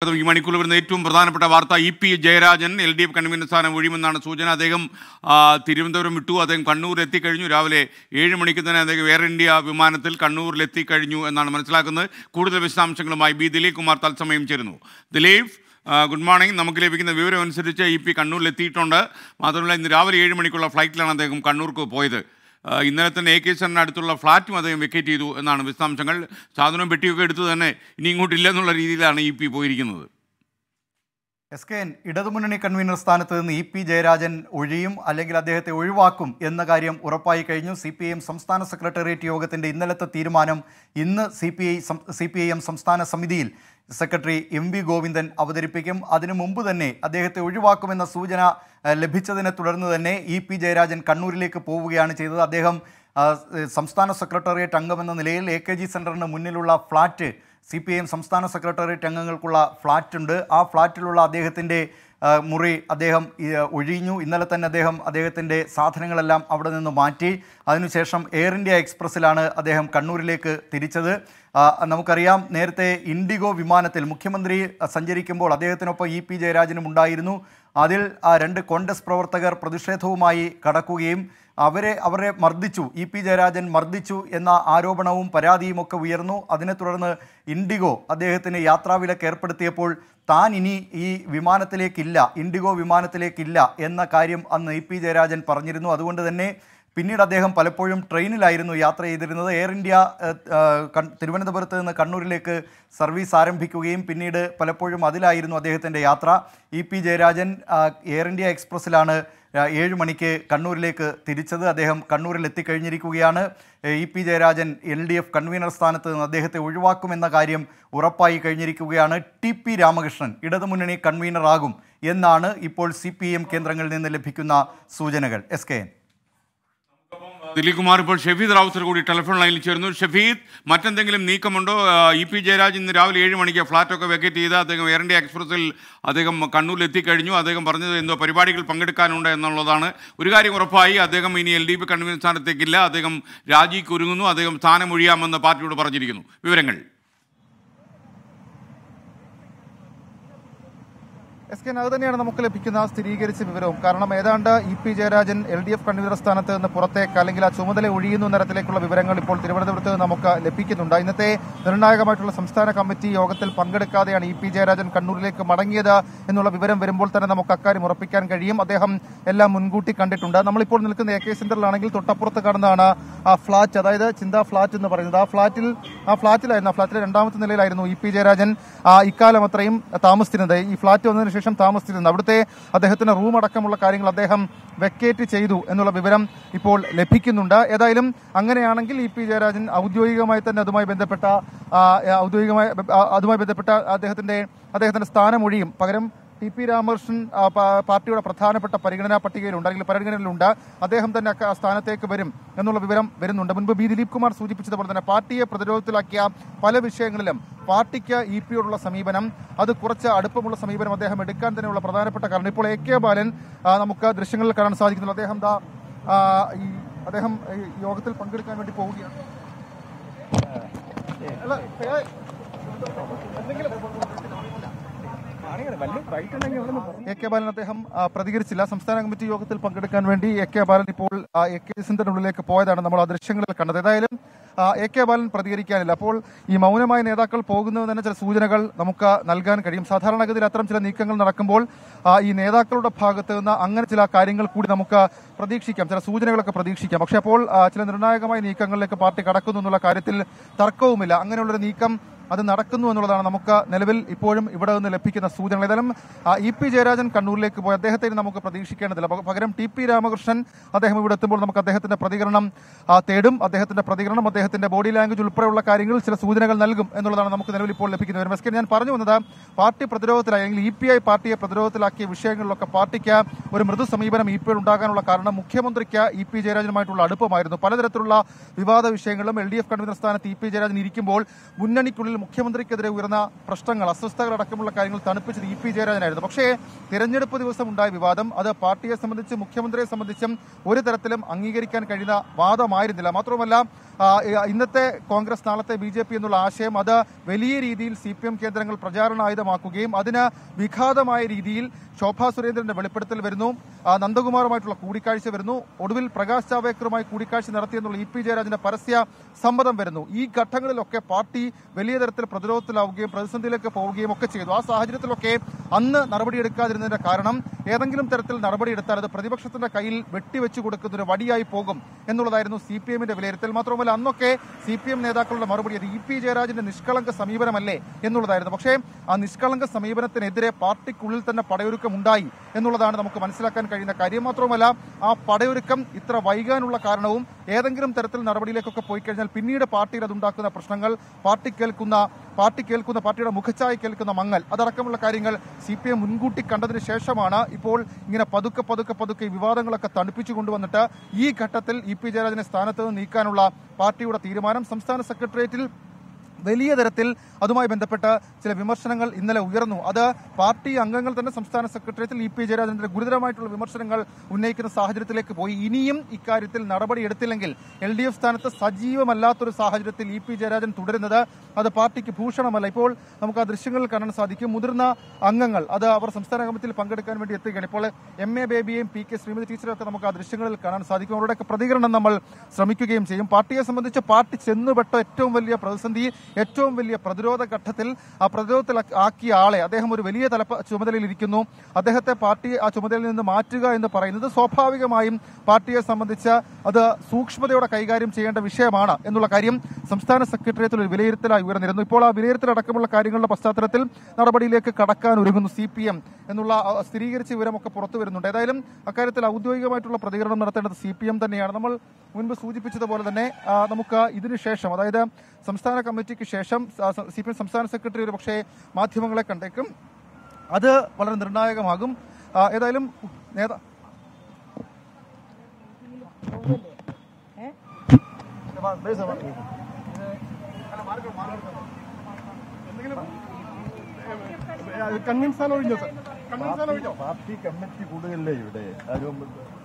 പ്രധാനപ്പെട്ടതും ഈ മണിക്കൂർ വരുന്ന ഏറ്റവും പ്രധാനപ്പെട്ട വാർത്ത E P Jayarajan L D F convener സ്ഥാനം ഒഴിയുമെന്നാണ് സൂചന അദ്ദേഹം ആ, തിരുവനന്തപുരം വിട്ടു അദ്ദേഹം കണ്ണൂർ എത്തിക്കഴിഞ്ഞു രാവിലെ ഏഴ് മണിക്ക് തന്നെ അദ്ദേഹം എയർ ഇന്ത്യ വിമാനത്തിൽ കണ്ണൂരിൽ എത്തിക്കഴിഞ്ഞു എന്നാണ് മനസ്സിലാക്കുന്നത് കൂടുതൽ വിശദാംശങ്ങളുമായി ബി ദിലീപ് കുമാർ തത്സമയം ചേരുന്നു ദിലീപ് ആ, ഗുഡ് മോർണിംഗ് നമുക്ക് ലഭിക്കുന്ന വിവരം അനുസരിച്ച് ഇ പി കണ്ണൂരിൽ എത്തിയിട്ടുണ്ട് മാത്രമല്ല ഇന്ന് രാവിലെ ഏഴ് മണിക്കുള്ള ഫ്ലൈറ്റിലാണ് അദ്ദേഹം കണ്ണൂർക്ക് പോയത് ആ, ഇന്നലെ തന്നെ എ കെ സെറിന് അടുത്തുള്ള ഫ്ലാറ്റും അദ്ദേഹം വെക്കേറ്റ് ചെയ്തു എന്നാണ് വിശദാംശങ്ങൾ സാധനവും പെട്ടിയൊക്കെ എടുത്ത് തന്നെ ഇനി ഇങ്ങോട്ടില്ല എന്നുള്ള രീതിയിലാണ് ഇ പി പോയിരിക്കുന്നത് എസ് കെ എൻ ഇടതുമുന്നണി കൺവീനർ സ്ഥാനത്ത് നിന്ന് ഇ പി ജയരാജൻ ഒഴിയും അല്ലെങ്കിൽ അദ്ദേഹത്തെ ഒഴിവാക്കും എന്ന കാര്യം ഉറപ്പായി കഴിഞ്ഞു സി പി ഐ എം സംസ്ഥാന സെക്രട്ടേറിയറ്റ് യോഗത്തിന്റെ ഇന്നലത്തെ തീരുമാനം ഇന്ന് C P I C P I M സംസ്ഥാന സമിതിയിൽ സെക്രട്ടറി എം വി ഗോവിന്ദൻ അവതരിപ്പിക്കും അതിനു മുമ്പ് തന്നെ അദ്ദേഹത്തെ ഒഴിവാക്കുമെന്ന സൂചന ഏഹ്, ലഭിച്ചതിനെ തുടർന്ന് തന്നെ ഇ പി ജയരാജൻ കണ്ണൂരിലേക്ക് പോവുകയാണ് ചെയ്തത് അദ്ദേഹം ആ, സംസ്ഥാന സെക്രട്ടേറിയറ്റ് അംഗമെന്ന നിലയിൽ എ കെ ജി സെൻറ്ററിന് മുന്നിലുള്ള flat C P I M സംസ്ഥാന സെക്രട്ടേറിയറ്റ് അംഗങ്ങൾക്കുള്ള ഫ്ലാറ്റുണ്ട് ആ ഫ്ലാറ്റിലുള്ള അദ്ദേഹത്തിൻ്റെ ആ, മുറി അദ്ദേഹം ഈ, ഒഴിഞ്ഞു ഇന്നലെ തന്നെ അദ്ദേഹം അദ്ദേഹത്തിൻ്റെ സാധനങ്ങളെല്ലാം അവിടെ നിന്ന് മാറ്റി അതിനുശേഷം എയർ ഇന്ത്യ എക്സ്പ്രസ്സിലാണ് അദ്ദേഹം കണ്ണൂരിലേക്ക് തിരിച്ചത് ആ, നമുക്കറിയാം നേരത്തെ ഇൻഡിഗോ വിമാനത്തിൽ മുഖ്യമന്ത്രി സഞ്ചരിക്കുമ്പോൾ അദ്ദേഹത്തിനൊപ്പം ഇ പി ജയരാജനും ഉണ്ടായിരുന്നു അതിൽ ആ രണ്ട് കോൺഗ്രസ് പ്രവർത്തകർ പ്രതിഷേധവുമായി കടക്കുകയും അവരെ അവരെ മർദ്ദിച്ചു ഇ പി ജയരാജൻ മർദ്ദിച്ചു എന്ന ആരോപണവും പരാതിയും ഒക്കെ ഉയർന്നു അതിനെ തുടർന്ന് ഇൻഡിഗോ അദ്ദേഹത്തിന് യാത്രാവിലക്ക് ഏർപ്പെടുത്തിയപ്പോൾ താൻ ഇനി ഈ വിമാനത്തിലേക്കില്ല ഇൻഡിഗോ വിമാനത്തിലേക്കില്ല എന്ന കാര്യം അന്ന് ഇ പി ജയരാജൻ പറഞ്ഞിരുന്നു അതുകൊണ്ട് തന്നെ പിന്നീട് അദ്ദേഹം പലപ്പോഴും ട്രെയിനിലായിരുന്നു യാത്ര ചെയ്തിരുന്നത് എയർ ഇന്ത്യ ഏഹ്, ഏഹ്, കൺ- തിരുവനന്തപുരത്ത് നിന്ന് കണ്ണൂരിലേക്ക് സർവീസ് ആരംഭിക്കുകയും പിന്നീട് പലപ്പോഴും അതിലായിരുന്നു അദ്ദേഹത്തിൻ്റെ യാത്ര ഇ പി ജയരാജൻ ആ, എയർ ഇന്ത്യ എക്സ്പ്രസ്സിലാണ് ആ, ഏഴ് മണിക്ക് കണ്ണൂരിലേക്ക് തിരിച്ചത് അദ്ദേഹം കണ്ണൂരിൽ എത്തിക്കഴിഞ്ഞിരിക്കുകയാണ് ഏഹ്, E P Jayarajan L D F convener സ്ഥാനത്ത് നിന്ന് അദ്ദേഹത്തെ ഒഴിവാക്കുമെന്ന കാര്യം ഉറപ്പായി കഴിഞ്ഞിരിക്കുകയാണ് ടി പി രാമകൃഷ്ണൻ ഇടതുമുന്നണി കൺവീനറാകും എന്നാണ് ഇപ്പോൾ സി പി എം കേന്ദ്രങ്ങളിൽ നിന്ന് ലഭിക്കുന്ന സൂചനകൾ S K N Dileep Kumar ഇപ്പോൾ ഷെഫീദ് റാവുത്തർ കൂടി ടെലിഫോൺ ലൈനിൽ ചേർന്നു ഷെഫീദ് മറ്റെന്തെങ്കിലും നീക്കമുണ്ടോ ആ, ഇ പി ജയരാജ് ഇന്ന് രാവിലെ ഏഴ് മണിക്ക് ഫ്ലാറ്റൊക്കെ വെക്കേറ്റ് ചെയ്ത് അദ്ദേഹം എയർ ഇന്ത്യ എക്സ്പ്രസിൽ അദ്ദേഹം കണ്ണൂരിൽ എത്തിക്കഴിഞ്ഞു അദ്ദേഹം പറഞ്ഞത് എന്തോ പരിപാടികൾ പങ്കെടുക്കാനുണ്ട് എന്നുള്ളതാണ് ഒരു കാര്യം ഉറപ്പായി അദ്ദേഹം ഇനി എൽ ഡി പി കൺവീനർ സ്ഥാനത്തേക്കില്ല അദ്ദേഹം രാജിക്ക് ഒരുങ്ങുന്നു അദ്ദേഹം സ്ഥാനമൊഴിയാമെന്ന് പാർട്ടിയോട് പറഞ്ഞിരിക്കുന്നു വിവരങ്ങൾ എസ് കെ അത് തന്നെയാണ് നമുക്ക് ലഭിക്കുന്ന സ്ഥിരീകരിച്ച വിവരവും കാരണം ഏതാണ്ട് E P Jayarajan L D F convener സ്ഥാനത്ത് നിന്ന് പുറത്തേക്ക് അല്ലെങ്കിൽ ആ ചുമതല ഒഴിയുന്ന തരത്തിലേക്കുള്ള വിവരങ്ങൾ ഇപ്പോൾ തിരുവനന്തപുരത്ത് നിന്ന് നമുക്ക് ലഭിക്കുന്നുണ്ട് ഇന്നത്തെ നിർണായകമായിട്ടുള്ള സംസ്ഥാന കമ്മിറ്റി യോഗത്തിൽ പങ്കെടുക്കാതെയാണ് ഇ പി ജയരാജൻ കണ്ണൂരിലേക്ക് മടങ്ങിയത് എന്നുള്ള വിവരം വരുമ്പോൾ തന്നെ നമുക്ക് അക്കാര്യം ഉറപ്പിക്കാൻ കഴിയും അദ്ദേഹം എല്ലാം മുൻകൂട്ടി കണ്ടിട്ടുണ്ട് നമ്മളിപ്പോൾ നിൽക്കുന്ന എ കെ സെന്ററിലാണെങ്കിൽ തൊട്ടപ്പുറത്ത് കാണുന്നതാണ് ആ ഫ്ളാറ്റ് അതായത് ചിന്താ ഫ്ളാറ്റ് എന്ന് പറയുന്നത് ആ ഫ്ളാറ്റിൽ ആ ഫ്ളാറ്റിലായിരുന്നു ആ ഫ്ളാറ്റിലെ രണ്ടാമത്തെ നിലയിലായിരുന്നു ഇ പി ജയരാജൻ ആ ഇക്കാലം അത്രയും താമസിച്ചിരുന്നത് ഈ ഫ്ളാറ്റ് വന്നതിന് ശേഷം താമസിച്ചിരുന്നത് അവിടുത്തെ അദ്ദേഹത്തിന് റൂം അടക്കമുള്ള കാര്യങ്ങൾ അദ്ദേഹം വെക്കേറ്റ് ചെയ്തു എന്നുള്ള വിവരം ഇപ്പോൾ ലഭിക്കുന്നുണ്ട് ഏതായാലും അങ്ങനെയാണെങ്കിൽ ഇ പി ജയരാജൻ ഔദ്യോഗികമായി തന്നെ അതുമായി ബന്ധപ്പെട്ട ആ, ഔദ്യോഗികമായി ആ, അതുമായി ബന്ധപ്പെട്ട അദ്ദേഹത്തിന്റെ അദ്ദേഹത്തിന്റെ സ്ഥാനമൊഴിയും പകരം ടി പി രാമകൃഷ്ണൻ ആ, പ- പാർട്ടിയുടെ പ്രധാനപ്പെട്ട പരിഗണനാ പട്ടികയിലുണ്ട് അല്ലെങ്കിൽ പരിഗണനയിലുണ്ട് അദ്ദേഹം തന്നെ ആ സ്ഥാനത്തേക്ക് വരും എന്നുള്ള വിവരം വരുന്നുണ്ട് മുൻപ് ബി ദിലീപ് കുമാർ സൂചിപ്പിച്ചതുപോലെ തന്നെ പാർട്ടിയെ പ്രതിരോധത്തിലാക്കിയ പല വിഷയങ്ങളിലും പാർട്ടിക്ക് ഇ പിയോടുള്ള സമീപനം അത് കുറച്ച് അടുപ്പമുള്ള സമീപനം അദ്ദേഹം എടുക്കാൻ തന്നെയുള്ള പ്രധാനപ്പെട്ട കാരണം ഇപ്പോൾ എ കെ ബാലൻ ആ, നമുക്ക് ദൃശ്യങ്ങളിൽ കാണാൻ സാധിക്കുന്നുണ്ട് അദ്ദേഹം ദാ ആ, ഈ അദ്ദേഹം ഈ യോഗത്തിൽ പങ്കെടുക്കാൻ വേണ്ടി പോവുകയാണ് അല്ല, ഏ, എ കെ ബാലൻ അദ്ദേഹം ആ, പ്രതികരിച്ചില്ല സംസ്ഥാന കമ്മിറ്റി യോഗത്തിൽ പങ്കെടുക്കാൻ വേണ്ടി എ കെ ബാലൻ ഇപ്പോൾ ആ, എ കെ സെന്ററിനുള്ളിലേക്ക് പോയതാണ് നമ്മൾ ആ ദൃശ്യങ്ങളിൽ കണ്ടത് ഏതായാലും ആ, എ കെ ബാലൻ പ്രതികരിക്കാനില്ല അപ്പോൾ ഈ മൗനമായ നേതാക്കൾ പോകുന്നത് തന്നെ ചില സൂചനകൾ നമുക്ക് നൽകാൻ കഴിയും സാധാരണഗതിയിൽ അത്തരം ചില നീക്കങ്ങൾ നടക്കുമ്പോൾ ആ, ഈ നേതാക്കളുടെ ഭാഗത്ത് നിന്ന് അങ്ങനെ ചില കാര്യങ്ങൾ കൂടി നമുക്ക് പ്രതീക്ഷിക്കാം ചില സൂചനകളൊക്കെ പ്രതീക്ഷിക്കാം പക്ഷേ അപ്പോൾ ആ, ചില നിർണായകമായ നീക്കങ്ങളിലേക്ക് പാർട്ടി കടക്കുന്നു എന്നുള്ള കാര്യത്തിൽ തർക്കവുമില്ല അങ്ങനെയുള്ളൊരു നീക്കം അത് നടക്കുന്നു എന്നുള്ളതാണ് നമുക്ക് നിലവിൽ ഇപ്പോഴും ഇവിടെ നിന്ന് ലഭിക്കുന്ന സൂചനകൾ ഏതായാലും ആ, ഇ പി ജയരാജൻ കണ്ണൂരിലേക്ക് പോയി അദ്ദേഹത്തെ ഇനി നമുക്ക് പ്രതീക്ഷിക്കേണ്ടതില്ല പക- പകരം ടി പി രാമകൃഷ്ണൻ അദ്ദേഹം ഇവിടെ എത്തുമ്പോൾ നമുക്ക് അദ്ദേഹത്തിന്റെ പ്രതികരണം ആ, തേടും അദ്ദേഹത്തിന്റെ പ്രതികരണം അദ്ദേഹത്തിന്റെ ബോഡി ലാംഗ്വേജ് ഉൾപ്പെടെയുള്ള കാര്യങ്ങളിൽ ചില സൂചനകൾ നൽകും എന്നുള്ളതാണ് നമുക്ക് നിലവിൽ ഇപ്പോൾ ലഭിക്കുന്ന വിവരം എസ് കെ ഞാൻ പറഞ്ഞു വന്നത് പാർട്ടി പ്രതിരോധത്തിലായി അല്ലെങ്കിൽ ഇ പി ഐ പാർട്ടിയെ പ്രതിരോധത്തിലാക്കിയ വിഷയങ്ങളിലൊക്കെ പാർട്ടിക്ക് ഒരു മൃദു സമീപനം ഇ പി ഉണ്ടാകാനുള്ള കാരണം മുഖ്യമന്ത്രിക്ക് ഇ പി ജയരാജനുമായിട്ടുള്ള അടുപ്പമായിരുന്നു പലതരത്തിലുള്ള വിവാദ വിഷയങ്ങളും എൽ ഡി എഫ് കൺവീനർ സ്ഥാനത്ത് ഇ പി ജയരാജൻ ഇരിക്കുമ്പോൾ മുന്നണിക്കുള്ളിൽ മുഖ്യമന്ത്രിക്കെതിരെ ഉയർന്ന പ്രശ്നങ്ങൾ അസ്വസ്ഥതകൾ അടക്കമുള്ള കാര്യങ്ങൾ തണുപ്പിച്ചത് ഇ പി ജയരാജനായിരുന്നു പക്ഷേ തിരഞ്ഞെടുപ്പ് ദിവസം ഉണ്ടായ വിവാദം അത് പാർട്ടിയെ സംബന്ധിച്ച് മുഖ്യമന്ത്രിയെ സംബന്ധിച്ചും ഒരു തരത്തിലും അംഗീകരിക്കാൻ കഴിയുന്ന വാദമായിരുന്നില്ല മാത്രവുമല്ല ആ, ഇന്നത്തെ കോൺഗ്രസ് നാളത്തെ ബി ജെ പി എന്നുള്ള ആശയം അത് വലിയ രീതിയിൽ സി പി എം കേന്ദ്രങ്ങൾ പ്രചാരണായുധമാക്കുകയും അതിന് വിഘാതമായ രീതിയിൽ ശോഭാ സുരേന്ദ്രന്റെ വെളിപ്പെടുത്തൽ വരുന്നു ആ, നന്ദകുമാറുമായിട്ടുള്ള കൂടിക്കാഴ്ച വരുന്നു ഒടുവിൽ പ്രകാശ് ജാവേക്കറുമായി കൂടിക്കാഴ്ച നടത്തിയെന്നുള്ള ഇ പി ജയരാജന്റെ പരസ്യ സമ്മതം വരുന്നു ഈ ഘട്ടങ്ങളിലൊക്കെ പാർട്ടി വലിയ തരത്തിൽ പ്രതിരോധത്തിലാവുകയും പ്രതിസന്ധിയിലേക്ക് പോവുകയും ഒക്കെ ചെയ്തു ആ സാഹചര്യത്തിലൊക്കെ അന്ന് നടപടിയെടുക്കാതിരുന്നതിന്റെ കാരണം ഏതെങ്കിലും തരത്തിൽ നടപടിയെടുത്താൽ അത് പ്രതിപക്ഷത്തിന്റെ കയ്യിൽ വെട്ടിവെച്ചു കൊടുക്കുന്ന ഒരു വടിയായി പോകും എന്നുള്ളതായിരുന്നു സി പി എമ്മിന്റെ വിലയിരുത്തൽ മാത്രമല്ല അന്നൊക്കെ സി പി എം നേതാക്കളുടെ മറുപടി അത് ഇ പി ജയരാജന്റെ നിഷ്കളങ്ക സമീപനമല്ലേ എന്നുള്ളതായിരുന്നു പക്ഷേ ആ നിഷ്കളങ്ക സമീപനത്തിനെതിരെ പാർട്ടിക്കുള്ളിൽ തന്നെ പടയൊരുക്കം ഉണ്ടായി എന്നുള്ളതാണ് നമുക്ക് മനസ്സിലാക്കാൻ കഴിയുന്ന കാര്യം മാത്രവുമല്ല ആ പടയൊരുക്കം ഇത്ര വൈകാനുള്ള കാരണവും ഏതെങ്കിലും തരത്തിൽ നടപടിയിലേക്കൊക്കെ പോയി കഴിഞ്ഞാൽ പിന്നീട് പാർട്ടിയിൽ അതുണ്ടാക്കുന്ന പ്രശ്നങ്ങൾ പാർട്ടി കേൾക്കുന്ന പാർട്ടി കേൾക്കുന്ന പാർട്ടിയുടെ മുഖച്ഛായ കേൾക്കുന്ന മങ്ങൽ അതടക്കമുള്ള കാര്യങ്ങൾ സി പി എം മുൻകൂട്ടി കണ്ടതിന് ശേഷമാണ് ഇപ്പോൾ ഇങ്ങനെ പതുക്കെ പതുക്കെ പതുക്കെ ഈ വിവാദങ്ങളൊക്കെ തണുപ്പിച്ചു കൊണ്ടുവന്നിട്ട് ഈ ഘട്ടത്തിൽ ഇ പി ജയരാജനെ സ്ഥാനത്ത് നിന്ന് നീക്കാനുള്ള പാർട്ടിയുടെ തീരുമാനം സംസ്ഥാന സെക്രട്ടേറിയറ്റിൽ വലിയ തരത്തിൽ അതുമായി ബന്ധപ്പെട്ട് ചില വിമർശനങ്ങൾ ഇന്നലെ ഉയർന്നു അത് പാർട്ടി അംഗങ്ങൾ തന്നെ സംസ്ഥാന സെക്രട്ടേറിയറ്റിൽ ഇ പി ജയരാജന്റെ ഗുരുതരമായിട്ടുള്ള വിമർശനങ്ങൾ ഉന്നയിക്കുന്ന സാഹചര്യത്തിലേക്ക് പോയി ഇനിയും ഇക്കാര്യത്തിൽ നടപടി എടുത്തില്ലെങ്കിൽ എൽ ഡി എഫ് സ്ഥാനത്ത് സജീവമല്ലാത്തൊരു സാഹചര്യത്തിൽ ഇ പി ജയരാജൻ തുടരുന്നത് അത് പാർട്ടിക്ക് ഭൂഷണമല്ല ഇപ്പോൾ നമുക്ക് ആ ദൃശ്യങ്ങളിൽ കാണാൻ സാധിക്കും മുതിർന്ന അംഗങ്ങൾ അത് അവർ സംസ്ഥാന കമ്മിറ്റിയിൽ പങ്കെടുക്കാൻ വേണ്ടി എത്തുകയാണ് ഇപ്പോൾ എം എ ബേബിയെയും പി കെ ശ്രീമതി ടീച്ചറും ഒക്കെ നമുക്ക് ആ ദൃശ്യങ്ങളിൽ കാണാൻ സാധിക്കും അവരുടെയൊക്കെ പ്രതികരണം നമ്മൾ ശ്രമിക്കുകയും ചെയ്യും പാർട്ടിയെ സംബന്ധിച്ച് പാർട്ടി ചെന്നുപെട്ട ഏറ്റവും വലിയ പ്രതിസന്ധി ഏറ്റവും വലിയ പ്രതിരോധ ഘട്ടത്തിൽ ആ പ്രതിരോധത്തിൽ ആക്കിയ ആളെ അദ്ദേഹം ഒരു വലിയ തലപ്പ ചുമതലയിൽ ഇരിക്കുന്നു അദ്ദേഹത്തെ പാർട്ടി ആ ചുമതലയിൽ നിന്ന് മാറ്റുക എന്ന് പറയുന്നത് സ്വാഭാവികമായും പാർട്ടിയെ സംബന്ധിച്ച് അത് സൂക്ഷ്മതയോടെ കൈകാര്യം ചെയ്യേണ്ട വിഷയമാണ് എന്നുള്ള കാര്യം സംസ്ഥാന സെക്രട്ടേറിയത്തിൽ ഒരു വിലയിരുത്തലായി ഉയർന്നിരുന്നു ഇപ്പോൾ ആ വിലയിരുത്തൽ അടക്കമുള്ള കാര്യങ്ങളുടെ പശ്ചാത്തലത്തിൽ നടപടിയിലേക്ക് കടക്കാൻ ഒരുങ്ങുന്നു സി പി എം എന്നുള്ള ആ, സ്ഥിരീകരിച്ച വിവരമൊക്കെ പുറത്തു വരുന്നുണ്ട് ഏതായാലും അക്കാര്യത്തിൽ ഔദ്യോഗികമായിട്ടുള്ള പ്രതികരണം നടത്തേണ്ടത് സി പി എം തന്നെയാണ് നമ്മൾ മുൻപ് സൂചിപ്പിച്ചതുപോലെ തന്നെ ആ, നമുക്ക് ഇതിനു ശേഷം അതായത് സംസ്ഥാന കമ്മിറ്റിക്ക് ശേഷം സി പി എം സംസ്ഥാന സെക്രട്ടറി ഒരു പക്ഷേ മാധ്യമങ്ങളെ കണ്ടേക്കും അത് വളരെ നിർണായകമാകും ആ, ഏതായാലും നേതാ കൺവിൻസ് ആണ് ഒഴിഞ്ഞോ സർ കൺവിൻസ് ആണ് ഒഴിഞ്ഞോ പാർട്ടി കമ്മിറ്റി കൂടുതലല്ലേ ഇവിടെ ആരും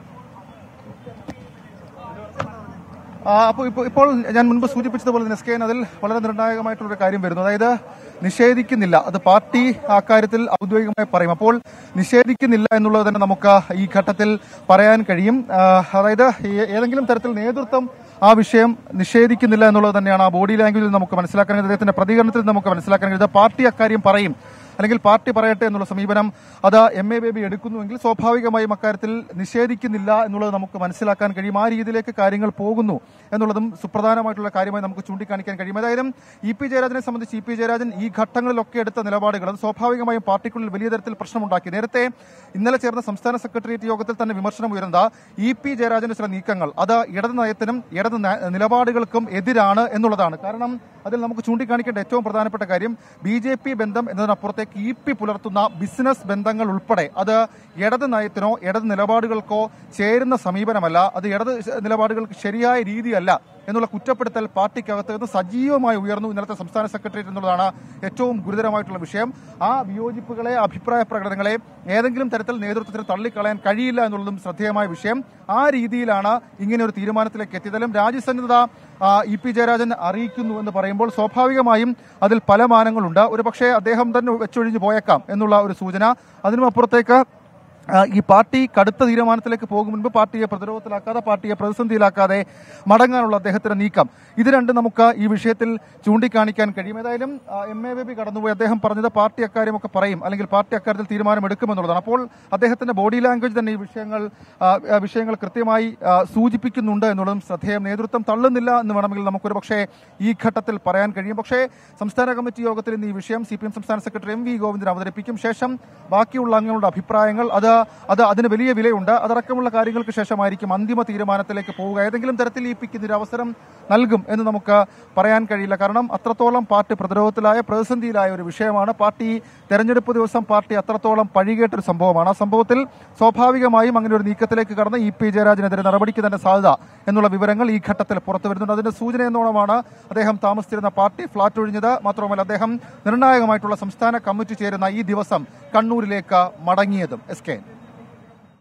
ആ, അപ്പോൾ ഇപ്പോൾ ഇപ്പോൾ ഞാൻ മുൻപ് സൂചിപ്പിച്ചതുപോലെ തന്നെ എസ് കെ എൻ അതിൽ വളരെ നിർണായകമായിട്ടുള്ള ഒരു കാര്യം വരുന്നു അതായത് നിഷേധിക്കുന്നില്ല അത് പാർട്ടി ആ കാര്യത്തിൽ ഔദ്യോഗികമായി പറയും അപ്പോൾ നിഷേധിക്കുന്നില്ല എന്നുള്ളത് തന്നെ നമുക്ക് ഈ ഘട്ടത്തിൽ പറയാൻ കഴിയും ആ, അതായത് ഏ- ഏതെങ്കിലും തരത്തിൽ നേതൃത്വം ആ വിഷയം നിഷേധിക്കുന്നില്ല എന്നുള്ളത് തന്നെയാണ് ആ ബോഡി ലാംഗ്വേജിൽ നമുക്ക് മനസ്സിലാക്കാൻ കഴിയുന്നത് അദ്ദേഹത്തിന്റെ പ്രതികരണത്തിൽ നമുക്ക് മനസ്സിലാക്കാൻ കഴിയുന്നത് പാർട്ടി അക്കാര്യം പറയും അല്ലെങ്കിൽ പാർട്ടി പറയട്ടെ എന്നുള്ള സമീപനം അത് എം എ ബേബി എടുക്കുന്നുവെങ്കിൽ സ്വാഭാവികമായും അക്കാര്യത്തിൽ നിഷേധിക്കുന്നില്ല എന്നുള്ളത് നമുക്ക് മനസ്സിലാക്കാൻ കഴിയും ആ രീതിയിലേക്ക് കാര്യങ്ങൾ പോകുന്നു എന്നുള്ളതും സുപ്രധാനമായിട്ടുള്ള കാര്യമായി നമുക്ക് ചൂണ്ടിക്കാണിക്കാൻ കഴിയും ഏതായാലും ഇ പി ജയരാജനെ സംബന്ധിച്ച് ഇ പി ജയരാജൻ ഈ ഘട്ടങ്ങളിലൊക്കെ എടുത്ത നിലപാടുകൾ അത് സ്വാഭാവികമായും പാർട്ടിക്കുള്ളിൽ വലിയ തരത്തിൽ പ്രശ്നമുണ്ടാക്കി നേരത്തെ ഇന്നലെ ചേർന്ന സംസ്ഥാന സെക്രട്ടേറിയറ്റ് യോഗത്തിൽ തന്നെ വിമർശനം ഉയർന്നത് ഇ പി ജയരാജന്റെ ചില നീക്കങ്ങൾ അത് ഇടത് നയത്തിനും ഇടത് ന- നിലപാടുകൾക്കും എതിരാണ് എന്നുള്ളതാണ് കാരണം അതിൽ നമുക്ക് ചൂണ്ടിക്കാണിക്കേണ്ട ഏറ്റവും പ്രധാനപ്പെട്ട കാര്യം ബി ജെ പി ബന്ധം എന്നതിനപ്പുറത്തേക്ക് ഇ പി പുലർത്തുന്ന ബിസിനസ് ബന്ധങ്ങൾ ഉൾപ്പെടെ അത് ഇടത് നയത്തിനോ ഇടത് നിലപാടുകൾക്കോ ചേരുന്ന സമീപനമല്ല അത് ഇടത് നിലപാടുകൾക്ക് ശരിയായ രീതിയല്ല എന്നുള്ള കുറ്റപ്പെടുത്തൽ പാർട്ടിക്കകത്ത് നിന്ന് സജീവമായി ഉയർന്നു ഇന്നലത്തെ സംസ്ഥാന സെക്രട്ടേറിയറ്റ് എന്നുള്ളതാണ് ഏറ്റവും ഗുരുതരമായിട്ടുള്ള വിഷയം ആ വിയോജിപ്പുകളെ അഭിപ്രായ പ്രകടനങ്ങളെ ഏതെങ്കിലും തരത്തിൽ നേതൃത്വത്തിന് തള്ളിക്കളയാൻ കഴിയില്ല എന്നുള്ളതും ശ്രദ്ധേയമായ വിഷയം ആ രീതിയിലാണ് ഇങ്ങനെ ഒരു തീരുമാനത്തിലേക്ക് എത്തിയതാലും രാജ്യസന്നദ്ധത ആ, ഇ പി ജയരാജൻ അറിയിക്കുന്നു എന്ന് പറയുമ്പോൾ സ്വാഭാവികമായും അതിൽ പല മാനങ്ങളുണ്ട് ഒരു പക്ഷേ അദ്ദേഹം തന്നെ വെച്ചൊഴിഞ്ഞു പോയേക്കാം എന്നുള്ള ഒരു സൂചന അതിനുമപ്പുറത്തേക്ക് ആ, ഈ പാർട്ടി കടുത്ത തീരുമാനത്തിലേക്ക് പോകും മുൻപ് പാർട്ടിയെ പ്രതിരോധത്തിലാക്കാതെ പാർട്ടിയെ പ്രതിസന്ധിയിലാക്കാതെ മടങ്ങാനുള്ള അദ്ദേഹത്തിന്റെ നീക്കം ഇത് രണ്ടും നമുക്ക് ഈ വിഷയത്തിൽ ചൂണ്ടിക്കാണിക്കാൻ കഴിയും ഏതായാലും ആ, എം എ ബേബി കടന്നുപോയി അദ്ദേഹം പറഞ്ഞത് പാർട്ടി അക്കാര്യമൊക്കെ പറയും അല്ലെങ്കിൽ പാർട്ടി അക്കാര്യത്തിൽ തീരുമാനമെടുക്കുമെന്നുള്ളതാണ് അപ്പോൾ അദ്ദേഹത്തിന്റെ ബോഡി ലാംഗ്വേജ് തന്നെ ഈ വിഷയങ്ങൾ ആ, ആ, വിഷയങ്ങൾ കൃത്യമായി ആ, സൂചിപ്പിക്കുന്നുണ്ട് എന്നുള്ളതും ശ്രദ്ധേയം നേതൃത്വം തള്ളുന്നില്ല എന്ന് വേണമെങ്കിൽ നമുക്കൊരു പക്ഷേ ഈ ഘട്ടത്തിൽ പറയാൻ കഴിയും പക്ഷേ സംസ്ഥാന കമ്മിറ്റി യോഗത്തിൽ ഇന്ന് ഈ വിഷയം സി പി എം സംസ്ഥാന സെക്രട്ടറി എം വി ഗോവിന്ദൻ അവതരിപ്പിക്കും ശേഷം ബാക്കിയുള്ള അംഗങ്ങളുടെ അഭിപ്രായങ്ങൾ അത് അത് അതിന് വലിയ വിലയുണ്ട് അതടക്കമുള്ള കാര്യങ്ങൾക്ക് ശേഷമായിരിക്കും അന്തിമ തീരുമാനത്തിലേക്ക് പോവുക ഏതെങ്കിലും തരത്തിൽ ഈ പിക്ക് ഇതിന് അവസരം നൽകും എന്ന് നമുക്ക് പറയാൻ കഴിയില്ല കാരണം അത്രത്തോളം പാർട്ടി പ്രതിരോധത്തിലായ പ്രതിസന്ധിയിലായ ഒരു വിഷയമാണ് പാർട്ടി തെരഞ്ഞെടുപ്പ് ദിവസം പാർട്ടി അത്രത്തോളം പഴികേട്ടൊരു സംഭവമാണ് ആ സംഭവത്തിൽ സ്വാഭാവികമായും അങ്ങനെ ഒരു നീക്കത്തിലേക്ക് കടന്ന് ഇ പി ജയരാജനെതിരെ നടപടിക്ക് തന്നെ സാധ്യത എന്നുള്ള വിവരങ്ങൾ ഈ ഘട്ടത്തിൽ പുറത്തു വരുന്നുണ്ട് അതിന്റെ സൂചന എന്നോണമാണ് അദ്ദേഹം താമസിച്ചിരുന്ന പാർട്ടി ഫ്ളാറ്റ് ഒഴിഞ്ഞത് മാത്രമല്ല അദ്ദേഹം നിർണായകമായിട്ടുള്ള സംസ്ഥാന കമ്മിറ്റി ചേരുന്ന ഈ ദിവസം കണ്ണൂരിലേക്ക് മടങ്ങിയതും എസ് കെ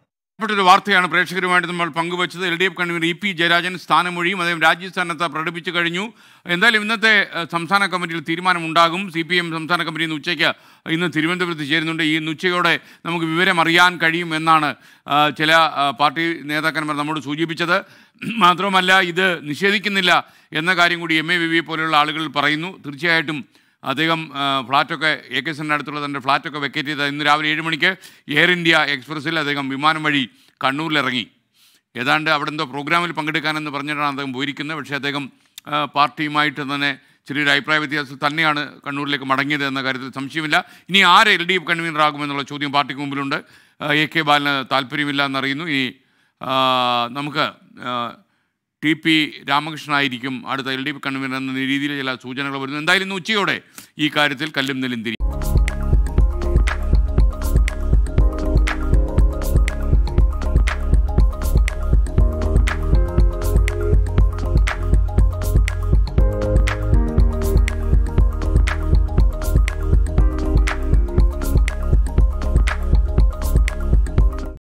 ഒരു വാർത്തയാണ് പ്രേക്ഷകരുമായിട്ട് നമ്മൾ പങ്കുവച്ചത് L D F convener E P Jayarajan സ്ഥാനമൊഴിയും അദ്ദേഹം രാജ്യസ്ഥാനത്ത് പ്രകടിപ്പിച്ചു കഴിഞ്ഞു എന്തായാലും ഇന്നത്തെ ഏഹ്, സംസ്ഥാന കമ്മിറ്റിയിൽ തീരുമാനമുണ്ടാകും സി പി എം സംസ്ഥാന കമ്മിറ്റി ഇന്ന് ഉച്ചയ്ക്ക് ഇന്ന് തിരുവനന്തപുരത്ത് ചേരുന്നുണ്ട് ഈ ഇന്ന് ഉച്ചയോടെ നമുക്ക് വിവരം അറിയാൻ കഴിയും എന്നാണ് ആ, ചില ആ, പാർട്ടി നേതാക്കന്മാർ നമ്മോട് സൂചിപ്പിച്ചത് മാത്രമല്ല ഇത് നിഷേധിക്കുന്നില്ല എന്ന കാര്യം കൂടി എം എ വി വി പോലെയുള്ള ആളുകൾ പറയുന്നു തീർച്ചയായിട്ടും അദ്ദേഹം ആ, ഫ്ലാറ്റൊക്കെ എ കെ സെൻ്റെ അടുത്തുള്ള തൻ്റെ ഫ്ലാറ്റൊക്കെ വെക്കേറ്റ് ചെയ്ത് ഇന്ന് രാവിലെ ഏഴ് മണിക്ക് എയർ ഇന്ത്യ എക്സ്പ്രസ്സിൽ അദ്ദേഹം വിമാനം വഴി കണ്ണൂരിലിറങ്ങി ഏതാണ്ട് അവിടെ എന്തോ പ്രോഗ്രാമിൽ പങ്കെടുക്കാനെന്ന് പറഞ്ഞിട്ടാണ് അദ്ദേഹം പോയിരിക്കുന്നത് പക്ഷേ അദ്ദേഹം ആ, പാർട്ടിയുമായിട്ട് തന്നെ ചെറിയൊരു അഭിപ്രായ വ്യത്യാസം തന്നെയാണ് കണ്ണൂരിലേക്ക് മടങ്ങിയത് എന്ന കാര്യത്തിൽ സംശയമില്ല ഇനി ആര് എൽ ഡി എഫ് കൺവീനർ ആകുമെന്നുള്ള ചോദ്യം പാർട്ടിക്ക് മുമ്പിലുണ്ട് ആ, എ കെ ബാലന് താല്പര്യമില്ല എന്നറിയുന്നു ഇനി ആ, നമുക്ക് ആ, ടി പി രാമകൃഷ്ണനായിരിക്കും അടുത്ത എൽ ഡി എഫ് കൺവീനർ എന്ന രീതിയിൽ ചില സൂചനകൾ വരുന്നു എന്തായാലും ഇന്ന് ഉച്ചയോടെ ഈ കാര്യത്തിൽ കല്ലും നെല്ലും തിരി